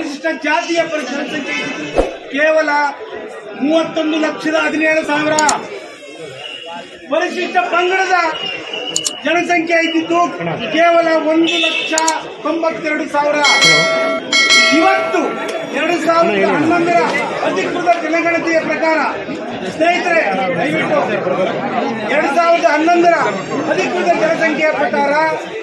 ಪರಿಶಿಷ್ಟ ಜಾತಿಯ ಪರಿಶಿಷ್ಟ ಸಂಖ್ಯೆ ಕೇವಲ ಮೂವತ್ತೊಂದು ಲಕ್ಷದ ಹದಿನೇಳು ಸಾವಿರ ಪರಿಶಿಷ್ಟ ಪಂಗಡದ ಜನಸಂಖ್ಯೆ ಇದ್ದಿದ್ದು ಕೇವಲ ಒಂದು ಲಕ್ಷ ತೊಂಬತ್ತೆರಡು ಸಾವಿರ ಇವತ್ತು ಎರಡು ಸಾವಿರದ ಹನ್ನೊಂದರ ಅಧಿಕೃತ ಜನಗಣತಿಯ ಪ್ರಕಾರ ಸ್ನೇಹಿತರೆ ದಯವಿಟ್ಟು ಎರಡು ಸಾವಿರದ ಹನ್ನೊಂದರ ಅಧಿಕೃತ ಜನಸಂಖ್ಯೆಯ ಪ್ರಕಾರ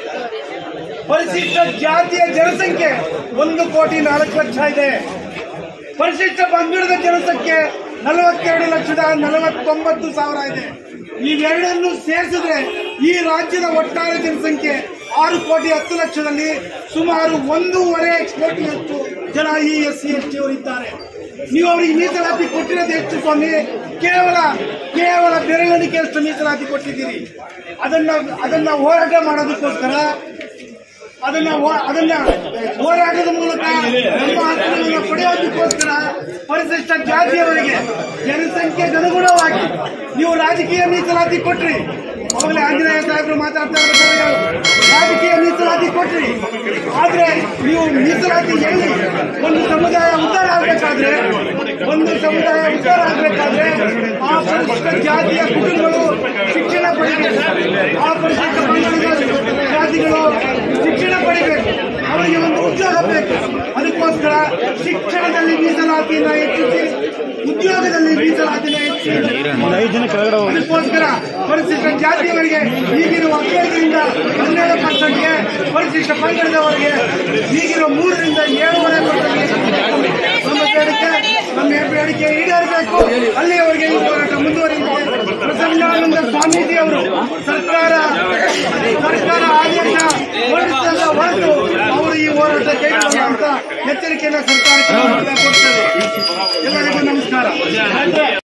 ಪರಿಶಿಷ್ಟ ಜಾತಿಯ ಜನಸಂಖ್ಯೆ ಒಂದು ಕೋಟಿ ನಾಲ್ಕು ಲಕ್ಷ ಇದೆ ಪರಿಶಿಷ್ಟ ಪಂಗಡದ ಜನಸಂಖ್ಯೆ ನಲವತ್ತೆರಡು ಲಕ್ಷದ ನಲವತ್ತೊಂಬತ್ತು ಸಾವಿರ ಇದೆ ಇವೆರಡನ್ನು ಸೇರಿಸಿದ್ರೆ ಈ ರಾಜ್ಯದ ಒಟ್ಟಾರೆ ಜನಸಂಖ್ಯೆ ಆರು ಕೋಟಿ ಹತ್ತು ಲಕ್ಷದಲ್ಲಿ ಸುಮಾರು ಒಂದೂವರೆ ಕೋಟಿಯಷ್ಟು ಜನ ಈ ಎಸ್ ಸಿ ಎಸ್ ಟಿ ಅವರಿದ್ದಾರೆ ನೀವು ಅವರಿಗೆ ಮೀಸಲಾತಿ ಕೊಟ್ಟಿರೋದು ಹೆಚ್ಚು ಸ್ವಾಮಿ ಕೇವಲ ಕೇವಲ ಬೆರಳಿಕೆಯಷ್ಟು ಮೀಸಲಾತಿ ಕೊಟ್ಟಿದ್ದೀರಿ ಅದನ್ನ ಅದನ್ನ ಹೋರಾಟ ಮಾಡೋದಕ್ಕೋಸ್ಕರ ಅದನ್ನ ಹೋ- ಅದನ್ನ ಹೋರಾಟದ ಮೂಲಕ ನಮ್ಮ ಹಕ್ಕುಗಳನ್ನು ಪಡೆಯೋದಕ್ಕೋಸ್ಕರ ಪರಿಶಿಷ್ಟ ಜಾತಿಯವರಿಗೆ ಜನಸಂಖ್ಯೆಗೆ ಅನುಗುಣವಾಗಿ ನೀವು ರಾಜಕೀಯ ಮೀಸಲಾತಿ ಕೊಟ್ರಿ ಅವಾಗಲೇ ಆಂಜನೇಯ ಸಾಹೇಬರು ಮಾತಾಡ್ತಾ ಇರ್ಬೇಕಾದ್ರೆ ರಾಜಕೀಯ ಮೀಸಲಾತಿ ಕೊಟ್ರಿ ಆದ್ರೆ ನೀವು ಮೀಸಲಾತಿ ಹೇಳಿ ಒಂದು ಸಮುದಾಯ ಉದ್ಧಾರ ಆಗ್ಬೇಕಾದ್ರೆ ಒಂದು ಸಮುದಾಯ ಉದ್ಧಾರ ಆಗ್ಬೇಕಾದ್ರೆ ಆ ಪರಿಶಿಷ್ಟ ಜಾತಿಯ ಕುಟುಂಬಗಳು ಶಿಕ್ಷಣ ಪಡಿಬೇಕು ಆ ಪರಿಶಿಷ್ಟ ಪಂಗಡದ ಜಾತಿಗಳು ಶಿಕ್ಷಣ ಪಡಿಬೇಕು ಅವರಿಗೆ ಒಂದು ಉದ್ಯೋಗ ಬೇಕು ಅದಕ್ಕೋಸ್ಕರ ಶಿಕ್ಷಣದಲ್ಲಿ ಮೀಸಲಾತಿಯನ್ನು ಹೆಚ್ಚಿಸಿ ಉದ್ಯೋಗದಲ್ಲಿ ಮೀಸಲಾತಿನ ಹೆಚ್ಚಿಸಿ ಅದಕ್ಕೋಸ್ಕರ ಪರಿಶಿಷ್ಟ ಜಾತಿಯವರಿಗೆ ಈಗಿರುವ ಹದಿನೈದರಿಂದ ಹನ್ನೆರಡು ಪರ್ಸೆಂಟ್ಗೆ ಪರಿಶಿಷ್ಟ ಪಂಗಡದವರಿಗೆ ಈಗಿರುವ ಮೂರರಿಂದ ಏಳುವರೆ ಪರ್ಸೆಂಟ್ ನಮ್ಮ ಬೇಡಿಕೆ ನಮ್ಮ ಬೇಡಿಕೆ ಈಡೇರಬೇಕು ಅಲ್ಲಿಯವರೆಗೆ ಈ ಹೋರಾಟ ಮುಂದುವರಿಯುತ್ತದೆ ಪ್ರಸನ್ನಾನಂದ ಸ್ವಾಮೀಜಿ ಅವರು ಸರ್ಕಾರ ಸರ್ಕಾರ ಆದೇಶ ಹೊರಡಿಸಲ್ಲ ಹೊರತು ಅವರು ಈ ಹೋರಾಟ ಕೈಗೊಳ್ಳುವ ಅಂತ ಎಚ್ಚರಿಕೆಯನ್ನು ಸರ್ಕಾರಕ್ಕೆ ಕೊಡ್ತೇವೆ ಎಲ್ಲರಿಗೂ ನಮಸ್ಕಾರ